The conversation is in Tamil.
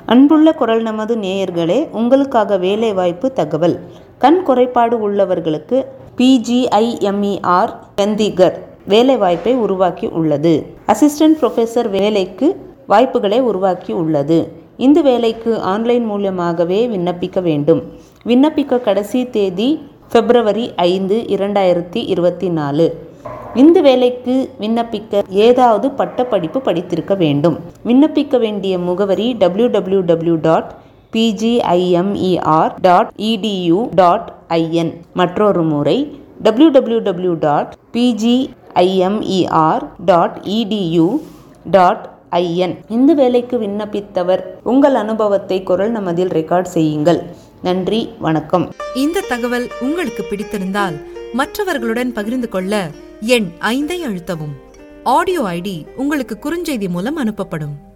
அன்புள்ள குரல் நமது நேயர்களே உங்களுக்காக வேலைவாய்ப்பு தகவல் கண் குறைபாடு உள்ளவர்களுக்கு பிஜிஐஎம்இஆர் சண்டிகர் வேலைவாய்ப்பை உருவாக்கி உள்ளது அசிஸ்டன்ட் ப்ரொஃபஸர் வேலைக்கு வாய்ப்புகளை உருவாக்கி உள்ளது இந்த வேலைக்கு ஆன்லைன் மூலமாகவே விண்ணப்பிக்க வேண்டும் விண்ணப்பிக்க கடைசி தேதி பிப்ரவரி ஐந்து இரண்டாயிரத்தி இருபத்தி நாலு இந்த வேலைக்கு விண்ணப்பிக்க ஏதாவது பட்டப்படிப்பு படித்திருக்க வேண்டும் விண்ணப்பிக்க வேண்டிய முகவரி W W W dot PGIMER dot EDU dot IN மற்றொரு முறை W W W dot PGIMER dot EDU dot IN இந்த வேலைக்கு விண்ணப்பித்தவர் உங்கள் அனுபவத்தை குரல் நமதில் ரெக்கார்ட் செய்யுங்கள் நன்றி வணக்கம் இந்த தகவல் உங்களுக்கு பிடித்திருந்தால் மற்றவர்களுடன் பகிர்ந்து கொள்ள எண் ஐந்தை அழுத்தவும் ஆடியோ ஐடி உங்களுக்கு குறுஞ்செய்தி மூலம் அனுப்பப்படும்